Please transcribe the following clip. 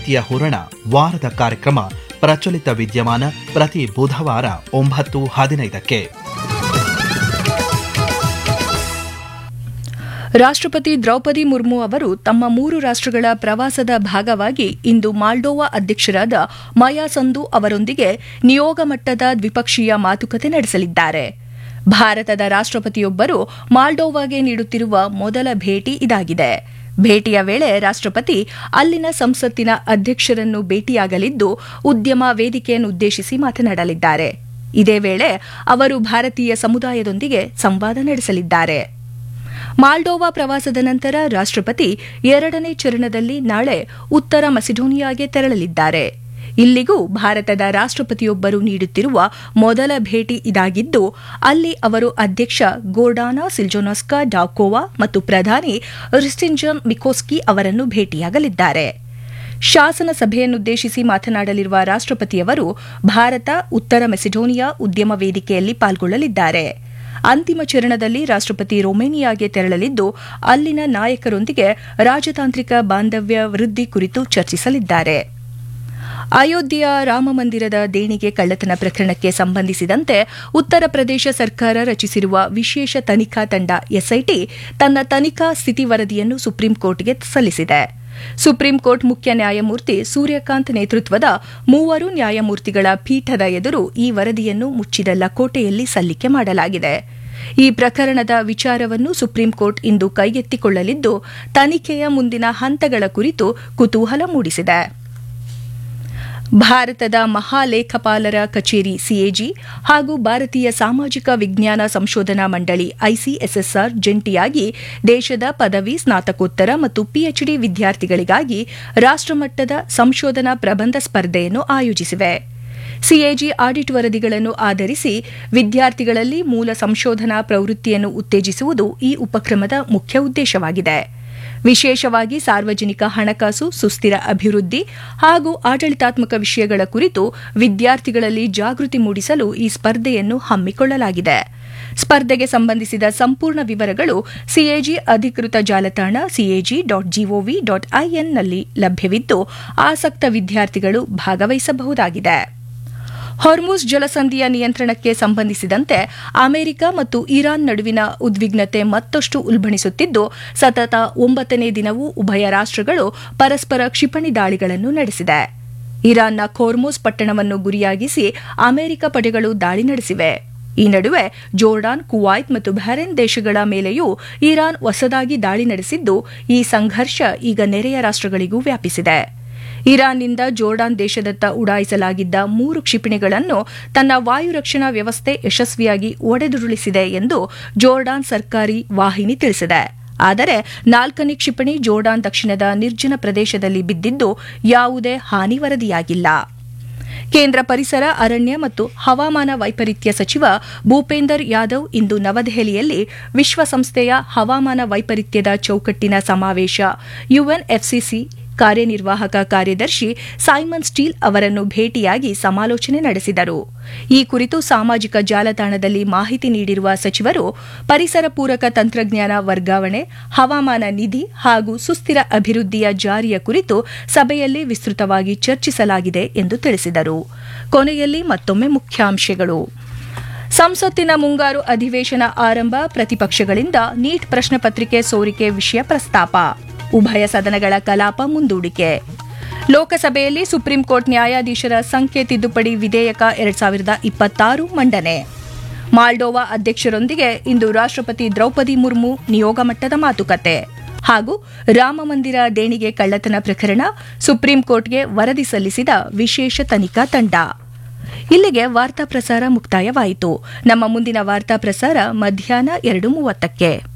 ಮಾಹಿತಿಯ ಹೂರಣ ವಾರದ ಕಾರ್ಯಕ್ರಮ ಪ್ರಚಲಿತ ವಿದ್ಯಮಾನ ಪ್ರತಿ ಬುಧವಾರ ಒಂಬತ್ತು ಹದಿನೈದಕ್ಕೆ ರಾಷ್ಟ್ರಪತಿ ದ್ರೌಪದಿ ಮುರ್ಮು ಅವರು ತಮ್ಮ ಮೂರು ರಾಷ್ಟ್ರಗಳ ಪ್ರವಾಸದ ಭಾಗವಾಗಿ ಇಂದು ಮಾಲ್ಡೋವಾ ಅಧ್ಯಕ್ಷರಾದ ಮಯಾ ಸಂದು ಅವರೊಂದಿಗೆ ನಿಯೋಗ ಮಟ್ಟದ ದ್ವಿಪಕ್ಷೀಯ ಮಾತುಕತೆ ನಡೆಸಲಿದ್ದಾರೆ ಭಾರತದ ರಾಷ್ಟ್ರಪತಿಯೊಬ್ಬರು ಮಾಲ್ಡೋವಾಗೆ ನೀಡುತ್ತಿರುವ ಮೊದಲ ಭೇಟಿ ಇದಾಗಿದೆ ಭೇಟಿಯ ವೇಳೆ ರಾಷ್ಟ್ರಪತಿ ಅಲ್ಲಿನ ಸಂಸತ್ತಿನ ಅಧ್ಯಕ್ಷರನ್ನು ಭೇಟಿಯಾಗಲಿದ್ದು ಉದ್ಯಮ ವೇದಿಕೆಯನ್ನುದ್ದೇಶಿಸಿ ಮಾತನಾಡಲಿದ್ದಾರೆ ಇದೇ ವೇಳೆ ಅವರು ಭಾರತೀಯ ಸಮುದಾಯದೊಂದಿಗೆ ಸಂವಾದ ನಡೆಸಲಿದ್ದಾರೆ ಮಾಲ್ಡೋವಾ ಪ್ರವಾಸದ ನಂತರ ರಾಷ್ಟ್ರಪತಿ ಎರಡನೇ ಚರಣದಲ್ಲಿ ನಾಳೆ ಉತ್ತರ ಮಸಿಡೋನಿಯಾಗೆ ತೆರಳಲಿದ್ದಾರೆ ಇಲ್ಲಿಗೂ ಭಾರತದ ರಾಷ್ಟ್ರಪತಿಯೊಬ್ಬರು ನೀಡುತ್ತಿರುವ ಮೊದಲ ಭೇಟಿ ಇದಾಗಿದ್ದು ಅಲ್ಲಿ ಅವರು ಅಧ್ಯಕ್ಷ ಗೋರ್ಡಾನಾ ಸಿಲ್ಜೋನಸ್ಕಾ ಡಾಕೋವಾ ಮತ್ತು ಪ್ರಧಾನಿ ರಿಸ್ಟಿಂಜನ್ ಮಿಕೋಸ್ಕಿ ಅವರನ್ನು ಭೇಟಿಯಾಗಲಿದ್ದಾರೆ ಶಾಸನ ಸಭೆಯನ್ನುದ್ದೇಶಿಸಿ ಮಾತನಾಡಲಿರುವ ರಾಷ್ಟ್ರಪತಿಯವರು ಭಾರತ ಉತ್ತರ ಮೆಸಿಡೋನಿಯಾ ಉದ್ಯಮ ವೇದಿಕೆಯಲ್ಲಿ ಪಾಲ್ಗೊಳ್ಳಲಿದ್ದಾರೆ ಅಂತಿಮ ಚರಣದಲ್ಲಿ ರಾಷ್ಟ್ರಪತಿ ರೊಮೇನಿಯಾಗೆ ತೆರಳಲಿದ್ದು ಅಲ್ಲಿನ ನಾಯಕರೊಂದಿಗೆ ರಾಜತಾಂತ್ರಿಕ ಬಾಂಧವ್ಯ ವೃದ್ಧಿ ಕುರಿತು ಚರ್ಚಿಸಲಿದ್ದಾರೆ ಅಯೋಧ್ಯೆಯ ರಾಮಮಂದಿರದ ದೇಣಿಗೆ ಕಳ್ಳತನ ಪ್ರಕರಣಕ್ಕೆ ಸಂಬಂಧಿಸಿದಂತೆ ಉತ್ತರ ಪ್ರದೇಶ ಸರ್ಕಾರ ರಚಿಸಿರುವ ವಿಶೇಷ ತನಿಖಾ ತಂಡ ಎಸ್ಐಟಿ ತನ್ನ ತನಿಖಾ ಸ್ಥಿತಿ ವರದಿಯನ್ನು ಸುಪ್ರೀಂ ಕೋರ್ಟ್ಗೆ ಸಲ್ಲಿಸಿದೆ ಸುಪ್ರೀಂ ಕೋರ್ಟ್ ಮುಖ್ಯ ನ್ಯಾಯಮೂರ್ತಿ ಸೂರ್ಯಕಾಂತ್ ನೇತೃತ್ವದ ಮೂವರು ನ್ಯಾಯಮೂರ್ತಿಗಳ ಪೀಠದ ಎದುರು ಈ ವರದಿಯನ್ನು ಮುಚ್ಚಿದ ಲಕೋಟೆಯಲ್ಲಿ ಸಲ್ಲಿಕೆ ಮಾಡಲಾಗಿದೆ ಈ ಪ್ರಕರಣದ ವಿಚಾರವನ್ನು ಸುಪ್ರೀಂ ಕೋರ್ಟ್ ಇಂದು ಕೈಗೆತ್ತಿಕೊಳ್ಳಲಿದ್ದು ತನಿಖೆಯ ಮುಂದಿನ ಹಂತಗಳ ಕುರಿತು ಕುತೂಹಲ ಮೂಡಿಸಿದೆ ಭಾರತದ ಮಹಾಲೇಖಪಾಲರ ಕಚೇರಿ ಸಿಎಜಿ ಹಾಗೂ ಭಾರತೀಯ ಸಾಮಾಜಿಕ ವಿಜ್ಞಾನ ಸಂಶೋಧನಾ ಮಂಡಳಿ ಐಸಿಎಸ್ಎಸ್ಆರ್ ಜಂಟಿಯಾಗಿ ದೇಶದ ಪದವಿ ಸ್ನಾತಕೋತ್ತರ ಮತ್ತು ಪಿಎಚ್ಡಿ ವಿದ್ಯಾರ್ಥಿಗಳಿಗಾಗಿ ರಾಷ್ಟ್ರಮಟ್ಟದ ಸಂಶೋಧನಾ ಪ್ರಬಂಧ ಸ್ಪರ್ಧೆಯನ್ನು ಆಯೋಜಿಸಿವೆ ಸಿಎಜಿ ಆಡಿಟ್ ವರದಿಗಳನ್ನು ಆಧರಿಸಿ ವಿದ್ಯಾರ್ಥಿಗಳಲ್ಲಿ ಮೂಲ ಸಂಶೋಧನಾ ಪ್ರವೃತ್ತಿಯನ್ನು ಉತ್ತೇಜಿಸುವುದು ಈ ಉಪಕ್ರಮದ ಮುಖ್ಯ ಉದ್ದೇಶವಾಗಿದೆ ವಿಶೇಷವಾಗಿ ಸಾರ್ವಜನಿಕ ಹಣಕಾಸು ಸುಸ್ಥಿರ ಅಭಿವೃದ್ಧಿ ಹಾಗೂ ಆಡಳಿತಾತ್ಮಕ ವಿಷಯಗಳ ಕುರಿತು ವಿದ್ಯಾರ್ಥಿಗಳಲ್ಲಿ ಜಾಗೃತಿ ಮೂಡಿಸಲು ಈ ಸ್ಪರ್ಧೆಯನ್ನು ಹಮ್ಮಿಕೊಳ್ಳಲಾಗಿದೆ ಸ್ಪರ್ಧೆಗೆ ಸಂಬಂಧಿಸಿದ ಸಂಪೂರ್ಣ ವಿವರಗಳು ಸಿಎಜಿ ಅಧಿಕೃತ ಜಾಲತಾಣ ಸಿಎಜಿ ಡಾಟ್ ಜಿಒವಿ ಡಾಟ್ ಐಎನ್ನಲ್ಲಿ ಲಭ್ಯವಿದ್ದು ಆಸಕ್ತ ವಿದ್ಯಾರ್ಥಿಗಳು ಭಾಗವಹಿಸಬಹುದಾಗಿದೆ ಹೊರ್ಮುಸ್ ಜಲಸಂಧಿಯ ನಿಯಂತ್ರಣಕ್ಕೆ ಸಂಬಂಧಿಸಿದಂತೆ ಅಮೆರಿಕ ಮತ್ತು ಇರಾನ್ ನಡುವಿನ ಉದ್ವಿಗ್ನತೆ ಮತ್ತಷ್ಟು ಉಲ್ಬಣಿಸುತ್ತಿದ್ದು ಸತತ ಒಂಬತ್ತನೇ ದಿನವೂ ಉಭಯ ರಾಷ್ಟ್ರಗಳು ಪರಸ್ಪರ ಕ್ಷಿಪಣಿ ದಾಳಿಗಳನ್ನು ನಡೆಸಿದೆ ಇರಾನ್ನ ಖೋರ್ಮುಸ್ ಪಟ್ಟಣವನ್ನು ಗುರಿಯಾಗಿಸಿ ಅಮೆರಿಕ ಪಡೆಗಳು ದಾಳಿ ನಡೆಸಿವೆ ಈ ನಡುವೆ ಜೋರ್ಡಾನ್ ಕುವೈತ್ ಮತ್ತು ಬಹರೇನ್ ದೇಶಗಳ ಮೇಲೆಯೂ ಇರಾನ್ ಹೊಸದಾಗಿ ದಾಳಿ ನಡೆಸಿದ್ದು ಈ ಸಂಘರ್ಷ ಈಗ ನೆರೆಯ ರಾಷ್ಟ್ರಗಳಿಗೂ ವ್ಯಾಪಿಸಿದೆ ಇರಾನ್ನಿಂದ ಜೋರ್ಡಾನ್ ದೇಶದತ್ತ ಉಡಾಯಿಸಲಾಗಿದ್ದ ಮೂರು ಕ್ಷಿಪಣಿಗಳನ್ನು ತನ್ನ ವಾಯು ರಕ್ಷಣಾ ವ್ಯವಸ್ಥೆ ಯಶಸ್ವಿಯಾಗಿ ಒಡೆದುರುಳಿಸಿದೆ ಎಂದು ಜೋರ್ಡಾನ್ ಸರ್ಕಾರಿ ವಾಹಿನಿ ತಿಳಿಸಿದೆ ಆದರೆ ನಾಲ್ಕನೇ ಕ್ಷಿಪಣಿ ಜೋರ್ಡಾನ್ ದಕ್ಷಿಣದ ನಿರ್ಜನ ಪ್ರದೇಶದಲ್ಲಿ ಬಿದ್ದಿದ್ದು ಯಾವುದೇ ಹಾನಿ ವರದಿಯಾಗಿಲ್ಲ ಕೇಂದ್ರ ಪರಿಸರ ಅರಣ್ಯ ಮತ್ತು ಹವಾಮಾನ ವೈಪರೀತ್ಯ ಸಚಿವ ಭೂಪೇಂದರ್ ಯಾದವ್ ಇಂದು ನವದೆಹಲಿಯಲ್ಲಿ ವಿಶ್ವಸಂಸ್ಥೆಯ ಹವಾಮಾನ ವೈಪರೀತ್ಯದ ಚೌಕಟ್ಟಿನ ಸಮಾವೇಶ ಯುಎನ್ಎಫ್ಸಿಸಿ ಕಾರ್ಯನಿರ್ವಾಹಕ ಕಾರ್ಯದರ್ಶಿ ಸೈಮನ್ ಸ್ಟೀಲ್ ಅವರನ್ನು ಭೇಟಿಯಾಗಿ ಸಮಾಲೋಚನೆ ನಡೆಸಿದರು ಈ ಕುರಿತು ಸಾಮಾಜಿಕ ಜಾಲತಾಣದಲ್ಲಿ ಮಾಹಿತಿ ನೀಡಿರುವ ಸಚಿವರು ಪರಿಸರ ಪೂರಕ ತಂತ್ರಜ್ಞಾನ ವರ್ಗಾವಣೆ ಹವಾಮಾನ ನಿಧಿ ಹಾಗೂ ಸುಸ್ಥಿರ ಅಭಿವೃದ್ಧಿಯ ಜಾರಿಯ ಕುರಿತು ಸಭೆಯಲ್ಲಿ ವಿಸ್ತೃತವಾಗಿ ಚರ್ಚಿಸಲಾಗಿದೆ ಎಂದು ತಿಳಿಸಿದರು ಕೊನೆಯಲ್ಲಿ ಮತ್ತೊಮ್ಮೆ ಮುಖ್ಯಾಂಶಗಳು ಸಂಸತ್ತಿನ ಮುಂಗಾರು ಅಧಿವೇಶನ ಆರಂಭ ಪ್ರತಿಪಕ್ಷಗಳಿಂದ ನೀಟ್ ಪ್ರಶ್ನೆ ಪತ್ರಿಕೆ ಸೋರಿಕೆ ವಿಷಯ ಪ್ರಸ್ತಾಪ ಉಭಯ ಸದನಗಳ ಕಲಾಪ ಮುಂದೂಡಿಕೆ ಲೋಕಸಭೆಯಲ್ಲಿ ಸುಪ್ರೀಂ ಕೋರ್ಟ್ ನ್ಯಾಯಾಧೀಶರ ಸಂಖ್ಯೆ ತಿದ್ದುಪಡಿ ವಿಧೇಯಕ ಎರಡ್ ಸಾವಿರದ ಇಪ್ಪತ್ತಾರು ಮಂಡನೆ ಮಾಲ್ಡೋವಾ ಅಧ್ಯಕ್ಷರೊಂದಿಗೆ ಇಂದು ರಾಷ್ಟ್ರಪತಿ ದ್ರೌಪದಿ ಮುರ್ಮು ನಿಯೋಗ ಮಟ್ಟದ ಮಾತುಕತೆ ಹಾಗೂ ರಾಮಮಂದಿರ ದೇಣಿಗೆ ಕಳ್ಳತನ ಪ್ರಕರಣ ಸುಪ್ರೀಂ ಕೋರ್ಟ್ಗೆ ವರದಿ ಸಲ್ಲಿಸಿದ ವಿಶೇಷ ತನಿಖಾ ತಂಡ ಇಲ್ಲಿಗೆ ವಾರ್ತಾ ಪ್ರಸಾರ ಮುಕ್ತಾಯವಾಯಿತು ನಮ್ಮ ಮುಂದಿನ ವಾರ್ತಾ ಪ್ರಸಾರ ಮಧ್ಯಾಹ್ನ ಎರಡು ಮೂವತ್ತಕ್ಕೆ